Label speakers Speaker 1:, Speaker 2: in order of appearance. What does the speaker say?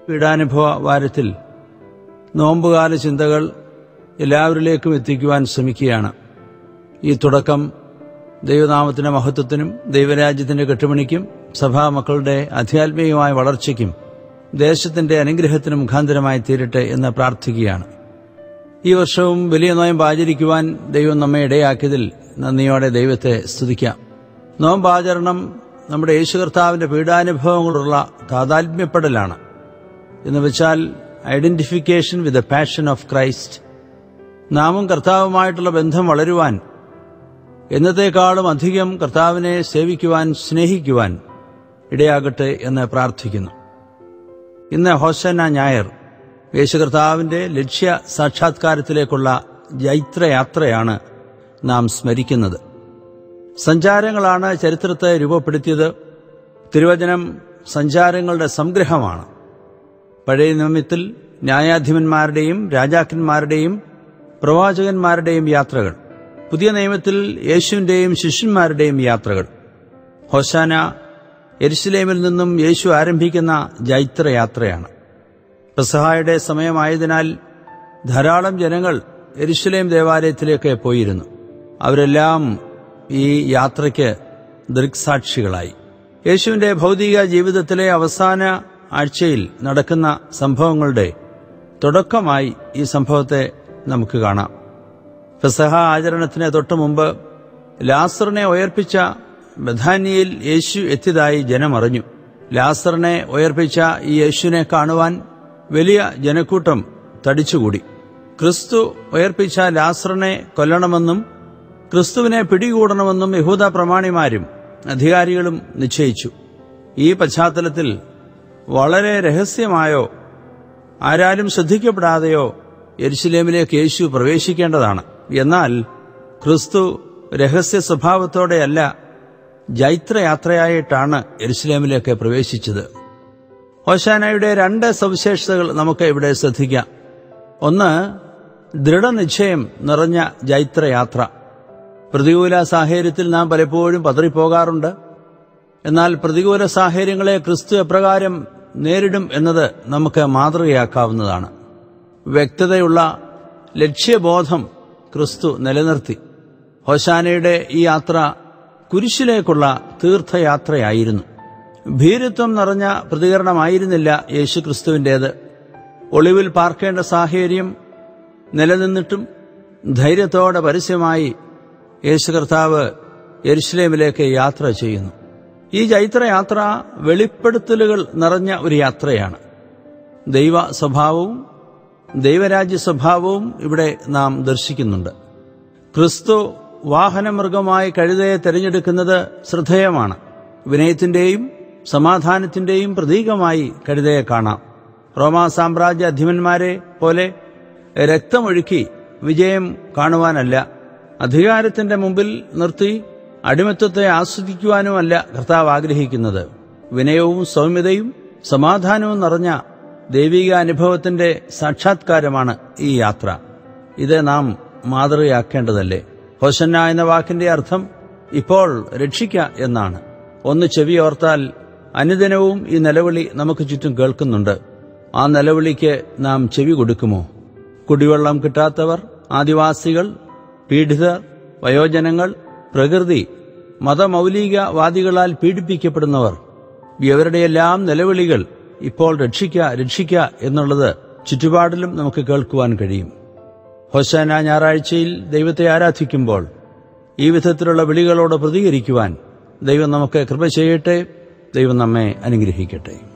Speaker 1: പീഡാനുഭവ വാരത്തിൽ നോമ്പുകാല ചിന്തകൾ എല്ലാവരിലേക്കും എത്തിക്കുവാൻ ശ്രമിക്കുകയാണ് ഈ തുടക്കം ദൈവനാമത്തിന്റെ മഹത്വത്തിനും ദൈവരാജ്യത്തിന്റെ കെട്ടുമണിക്കും സഭാമക്കളുടെ ആധ്യാത്മികമായ വളർച്ചയ്ക്കും ദേശത്തിന്റെ അനുഗ്രഹത്തിനും മുഖാന്തരമായി തീരട്ടെ എന്ന് പ്രാർത്ഥിക്കുകയാണ് ഈ വർഷവും വലിയ നോയമ്പ് ആചരിക്കുവാൻ ദൈവം നമ്മെ ഇടയാക്കിയതിൽ നന്ദിയോടെ ദൈവത്തെ സ്തുതിക്കാം നോമ്പാചരണം നമ്മുടെ യേശു കർത്താവിന്റെ പീഡാനുഭവങ്ങളുള്ള താതാത്മ്യപ്പെടലാണ് എന്ന് വെച്ചാൽ identification with the passion of Christ നാമും കർത്താവുമായിട്ടുള്ള ബന്ധം വളരുവാൻ എന്നത്തേക്കാളും അധികം കർത്താവിനെ സേവിക്കുവാൻ സ്നേഹിക്കുവാൻ ഇടയാകട്ടെ എന്ന് പ്രാർത്ഥിക്കുന്നു ഇന്ന് ഹോസന്ന ഞായർ യേശു കർത്താവിന്റെ ലക്ഷ്യ സാക്ഷാത്കാരത്തിലേക്കുള്ള ജൈത്രയാത്രയാണ് നാം സ്മരിക്കുന്നത് സഞ്ചാരങ്ങളാണ് ചരിത്രത്തെ രൂപപ്പെടുത്തിയത് തിരുവചനം സഞ്ചാരങ്ങളുടെ സംഗ്രഹമാണ് പഴയ നിയമത്തിൽ ന്യായാധിപന്മാരുടെയും രാജാക്കന്മാരുടെയും പ്രവാചകന്മാരുടെയും യാത്രകൾ പുതിയ നിയമത്തിൽ യേശുവിന്റെയും ശിഷ്യന്മാരുടെയും യാത്രകൾ ഹൊസാന എരുസലേമിൽ നിന്നും യേശു ആരംഭിക്കുന്ന ജൈത്രയാത്രയാണ് പെസഹായുടെ സമയമായതിനാൽ ധാരാളം ജനങ്ങൾ എരുസലേം ദേവാലയത്തിലേക്ക് പോയിരുന്നു അവരെല്ലാം ഈ യാത്രയ്ക്ക് ദൃക്സാക്ഷികളായി യേശുവിന്റെ ഭൗതിക ജീവിതത്തിലെ അവസാന ആഴ്ചയിൽ നടക്കുന്ന സംഭവങ്ങളുടെ തുടക്കമായി ഈ സംഭവത്തെ നമുക്ക് കാണാം പെസഹ ആചരണത്തിന് തൊട്ടു മുമ്പ് ലാസറിനെ ഉയർപ്പിച്ച ബഥാനിയിൽ യേശു എത്തിയതായി ജനമറിഞ്ഞു ലാസറിനെ ഉയർപ്പിച്ച ഈ യേശുവിനെ കാണുവാൻ വലിയ ജനക്കൂട്ടം തടിച്ചുകൂടി ക്രിസ്തു ഉയർപ്പിച്ച ലാസറിനെ കൊല്ലണമെന്നും ക്രിസ്തുവിനെ പിടികൂടണമെന്നും യഹൂദ പ്രമാണിമാരും അധികാരികളും നിശ്ചയിച്ചു ഈ പശ്ചാത്തലത്തിൽ വളരെ രഹസ്യമായോ ആരാലും ശ്രദ്ധിക്കപ്പെടാതെയോ യെരുശലേമിലേക്ക് യേശു പ്രവേശിക്കേണ്ടതാണ് എന്നാൽ ക്രിസ്തു രഹസ്യ സ്വഭാവത്തോടെയല്ല ജൈത്രയാത്രയായിട്ടാണ് യെരുശലേമിലേക്ക് പ്രവേശിച്ചത് ഓശാനയുടെ രണ്ട് സവിശേഷതകൾ നമുക്ക് ഇവിടെ ശ്രദ്ധിക്കാം ഒന്ന് ദൃഢനിശ്ചയം നിറഞ്ഞ ജൈത്രയാത്ര പ്രതികൂല സാഹചര്യത്തിൽ നാം പലപ്പോഴും പതറിപ്പോകാറുണ്ട് എന്നാൽ പ്രതികൂല സാഹചര്യങ്ങളെ ക്രിസ്തു എപ്രകാരം നേരിടും എന്നത് നമുക്ക് മാതൃകയാക്കാവുന്നതാണ് വ്യക്തതയുള്ള ലക്ഷ്യബോധം ക്രിസ്തു നിലനിർത്തി ഹോശാനയുടെ ഈ യാത്ര കുരിശിലേക്കുള്ള തീർത്ഥയാത്രയായിരുന്നു ഭീരുത്വം നിറഞ്ഞ പ്രതികരണമായിരുന്നില്ല യേശു ക്രിസ്തുവിൻ്റേത് ഒളിവിൽ പാർക്കേണ്ട സാഹചര്യം നിലനിന്നിട്ടും ധൈര്യത്തോടെ പരസ്യമായി യേശു കർത്താവ് യെരുഷലേമിലേക്ക് യാത്ര ചെയ്യുന്നു ഈ ചൈത്രയാത്ര വെളിപ്പെടുത്തലുകൾ നിറഞ്ഞ ഒരു യാത്രയാണ് ദൈവ സ്വഭാവവും ദൈവരാജ്യ സ്വഭാവവും ഇവിടെ നാം ദർശിക്കുന്നുണ്ട് ക്രിസ്തു വാഹനമൃഗമായി കഴുതയെ തിരഞ്ഞെടുക്കുന്നത് ശ്രദ്ധേയമാണ് വിനയത്തിന്റെയും സമാധാനത്തിന്റെയും പ്രതീകമായി കഴുതയെ കാണാം റോമാ സാമ്രാജ്യ അധിപന്മാരെ പോലെ രക്തമൊഴുക്കി വിജയം കാണുവാനല്ല അധികാരത്തിന്റെ മുമ്പിൽ നിർത്തി അടിമത്വത്തെ ആസ്വദിക്കുവാനുമല്ല കർത്താവ് ആഗ്രഹിക്കുന്നത് വിനയവും സൗമ്യതയും സമാധാനവും നിറഞ്ഞ ദൈവിക അനുഭവത്തിന്റെ സാക്ഷാത്കാരമാണ് ഈ യാത്ര ഇത് നാം മാതൃകയാക്കേണ്ടതല്ലേ ഹോസന്ന എന്ന വാക്കിന്റെ അർത്ഥം ഇപ്പോൾ രക്ഷിക്ക എന്നാണ് ഒന്ന് ചെവിയോർത്താൽ അനുദിനവും ഈ നിലവിളി നമുക്ക് ചുറ്റും കേൾക്കുന്നുണ്ട് ആ നിലവിളിക്ക് നാം ചെവി കൊടുക്കുമോ കുടിവെള്ളം കിട്ടാത്തവർ ആദിവാസികൾ പീഡിതർ വയോജനങ്ങൾ പ്രകൃതി മതമൗലികവാദികളാൽ പീഡിപ്പിക്കപ്പെടുന്നവർ ഇവരുടെയെല്ലാം നിലവിളികൾ ഇപ്പോൾ രക്ഷിക്ക രക്ഷിക്ക എന്നുള്ളത് ചുറ്റുപാടിലും നമുക്ക് കേൾക്കുവാൻ കഴിയും ഹൊസാന ഞായറാഴ്ചയിൽ ദൈവത്തെ ആരാധിക്കുമ്പോൾ ഈ വിധത്തിലുള്ള വിളികളോട് പ്രതികരിക്കുവാൻ ദൈവം നമുക്ക് കൃപ ചെയ്യട്ടെ ദൈവം നമ്മെ അനുഗ്രഹിക്കട്ടെ